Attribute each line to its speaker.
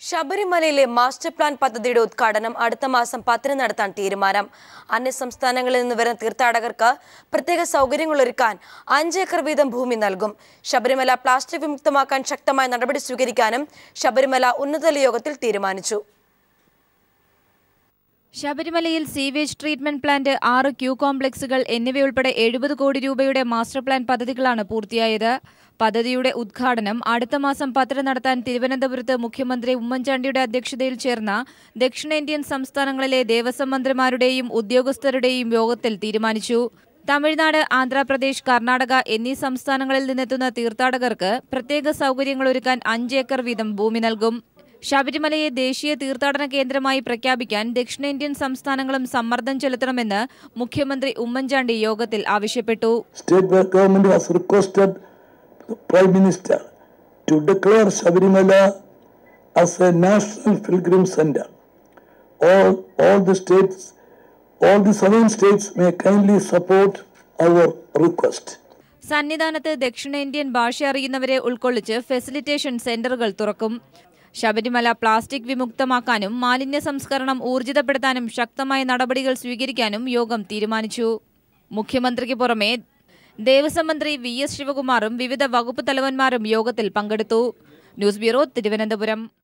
Speaker 1: ശബരിമലയിലെ master plan പദ്ധതിയുടെ ഉദ്ഘാടനം അടുത്ത മാസം പത്തിന് നടത്താൻ തീരുമാനം അന്യ സംസ്ഥാനങ്ങളിൽ നിന്ന് വരുന്ന തീർത്ഥാടകർക്ക് പ്രത്യേക സൗകര്യങ്ങൾ ഒരുക്കാൻ അഞ്ച് ഏക്കർ വീതം ഭൂമി നൽകും ശബരിമല പ്ലാസ്റ്റിക് വിമുക്തമാക്കാൻ ശക്തമായ നടപടി സ്വീകരിക്കാനും ശബരിമല ഉന്നതതല യോഗത്തിൽ തീരുമാനിച്ചു
Speaker 2: ശബരിമലയിൽ സീവേജ് ട്രീറ്റ്മെന്റ് പ്ലാന്റ് ആറ് ക്യൂ കോംപ്ലക്സുകൾ എന്നിവയുൾപ്പെടെ എഴുപത് കോടി രൂപയുടെ മാസ്റ്റർ പ്ലാൻ പദ്ധതികളാണ് പൂർത്തിയായത് പദ്ധതിയുടെ ഉദ്ഘാടനം അടുത്ത മാസം പത്തിന് നടത്താൻ തിരുവനന്തപുരത്ത് മുഖ്യമന്ത്രി ഉമ്മൻചാണ്ടിയുടെ അധ്യക്ഷതയിൽ ചേർന്ന ദക്ഷിണേന്ത്യൻ സംസ്ഥാനങ്ങളിലെ ദേവസ്വം മന്ത്രിമാരുടെയും ഉദ്യോഗസ്ഥരുടെയും യോഗത്തിൽ തീരുമാനിച്ചു തമിഴ്നാട് ആന്ധ്രാപ്രദേശ് കർണാടക എന്നീ സംസ്ഥാനങ്ങളിൽ നിന്നെത്തുന്ന തീർത്ഥാടകർക്ക് പ്രത്യേക സൗകര്യങ്ങൾ ഒരുക്കാൻ അഞ്ച് ഏക്കർ വീതം ഭൂമി നൽകും ശബരിമലയെ ദേശീയ തീർത്ഥാടന കേന്ദ്രമായി പ്രഖ്യാപിക്കാൻ ദക്ഷിണേന്ത്യൻ സംസ്ഥാനങ്ങളും സമ്മർദ്ദം ചെലുത്തണമെന്ന് മുഖ്യമന്ത്രി ഉമ്മൻചാണ്ടി യോഗത്തിൽ ആവശ്യപ്പെട്ടു
Speaker 3: State government has requested the Prime Minister to declare Sabarimala as a national pilgrim center. All, all the states, all the southern states may kindly support our request.
Speaker 2: സന്നിധാനത്ത് ദക്ഷിണേന്ത്യൻ ഭാഷ അറിയുന്നവരെ ഉൾക്കൊള്ളിച്ച് ഫെസിലിറ്റേഷൻ സെന്ററുകൾ തുറക്കും ശബരിമല പ്ലാസ്റ്റിക് വിമുക്തമാക്കാനും മാലിന്യ സംസ്കരണം ഊർജിതപ്പെടുത്താനും ശക്തമായ നടപടികൾ സ്വീകരിക്കാനും യോഗം തീരുമാനിച്ചു മുഖ്യമന്ത്രിക്ക് പുറമെ ദേവസ്വം മന്ത്രി വി എസ് ശിവകുമാറും വിവിധ വകുപ്പ് തലവന്മാരും യോഗത്തിൽ പങ്കെടുത്തു ന്യൂസ് ബ്യൂറോ തിരുവനന്തപുരം